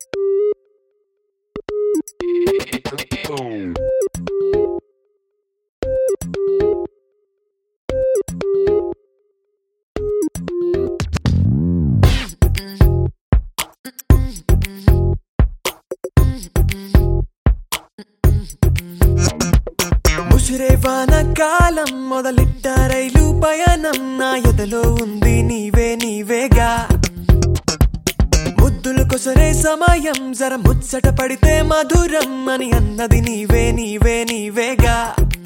ముసిరే వాన కాలం మొదలెట్ట రైలు పయనం నా ఎదలో ఉంది నీవే నీవేగా ముద్దులు కొసరే సమయం జర ముచ్చట పడితే మధురం అని అన్నది నీవే నీవే నీవేగా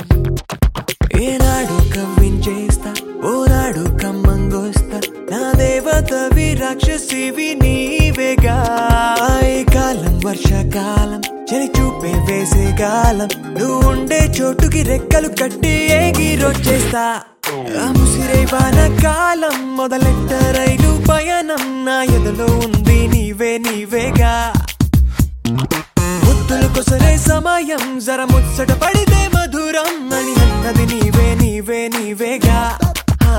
ఏనాడు కవ్వించేస్తా ఓనాడు కమ్మంగోస్తా నా దేవతవి రాక్షసివి నీవేగా ఏ కాలం వర్షాకాలం చలి చూపే వేసే కాలం నువ్వు ఉండే చోటుకి రెక్కలు కట్టి ఎగిరొచ్చేస్తా ఆ ముసిరే వాన కాలం మొదలెట్ట రైలు పయనం నా ఎదలో ఉంది నీవే నీవేగా ముద్దులు కొసరే సమయం జర ముచ్చట పడితే మధురం అని అన్నది నీవే నీవే నీవేగా ఆ.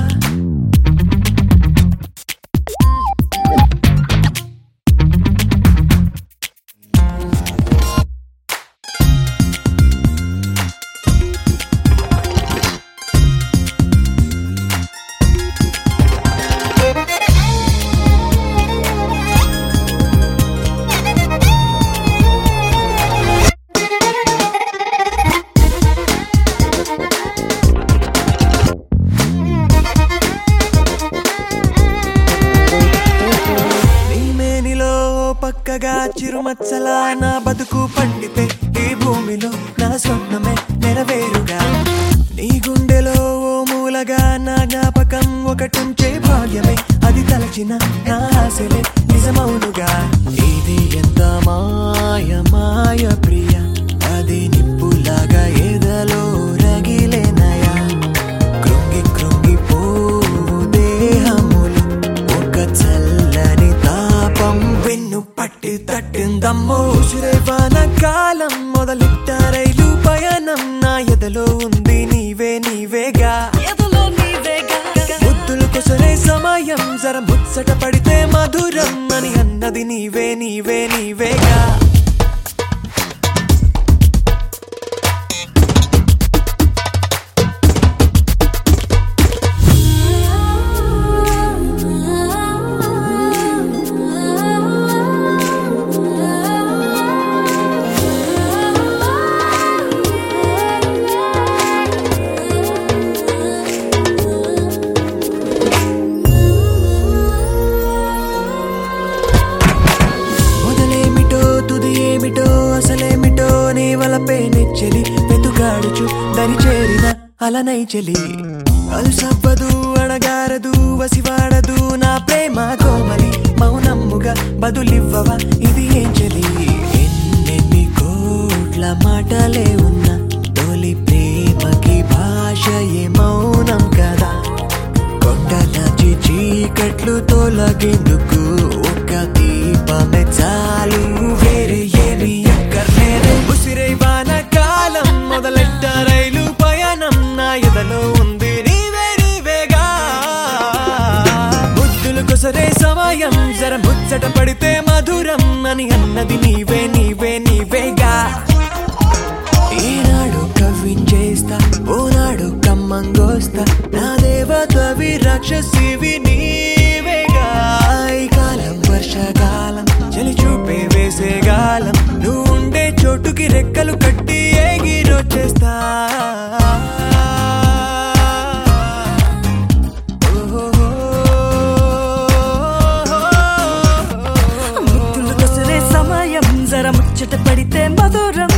నీ మేనిలో పక్కగా చిరుమచ్చలా నా బతుకు పండితే ఈ భూమిలో నా స్వప్నమే నెరవేరుగా నీ గుండెలో ఓ మూలగా నా జ్ఞాపకం ఒకటుంచే భాగ్యమే అది తలచిన నా ఆశలే నిజమౌనుగా ఇది ఎంత మాయ మాయ ప్రియ అది నిప్పులాగా ఎదలో రగిలేనయా కృంగి కృంగి పోవు దేహములు ఒక చల్లని తాపం వెన్ను పట్టి తట్టిందమ్మో ఉసిరేవాన కాలం మొదలెట్ట రైలు పయనం నా ఎదలో ఉంది నీవే నీవేగా ముద్దులు కొసరే సమయం జర ముచ్చట పడితే మధురం అని అన్నది నీవే నీవే నీవేగా మొదలేమిటో తుది ఏమిటో అసలేమిటో నీ వలపే నెచ్చలి వెతుగాడుచు దరి చేరిన అలనై చెలి అలుసవ్వదు అడగారదు వసివాడదు నా ప్రేమ కోమలి మౌనమ్ముగా బదులివ్వవా ఇది ఏం చెలి ఎన్నెన్ని కోట్ల మాటలే ఉన్న తొలి ప్రేమకి భాష ఏ మౌనం కదా కొండలచి చీకట్లు తొలగేందుకు ఒక దీపమే చాలు వేరే ఏమి అక్కర్లేదే ఉసిరే వాన కాలం మొదలెట్ట రైలు పయనం నా ఎదలో ఉంది నీవే నీవేగా ముద్దులు కొసరే సమయం జర ముచ్చట పడితే మధురం అని అన్నది నీవే నీవే నీవేగా ఈనాడు కవ్వించేస్తా ఓనాడు కమ్మంగోస్తా నా దేవతవి రాక్షసివి నీవేగా ఈ కాలం వర్షాకాలం చలి చూపే వేసే గాలం నువ్వు ఉండే చోటుకి రెక్కలు కట్టి ఎగిరొచ్చేస్తా ముద్దులు కొసరే సమయం జర ముచ్చట పడితే మధురం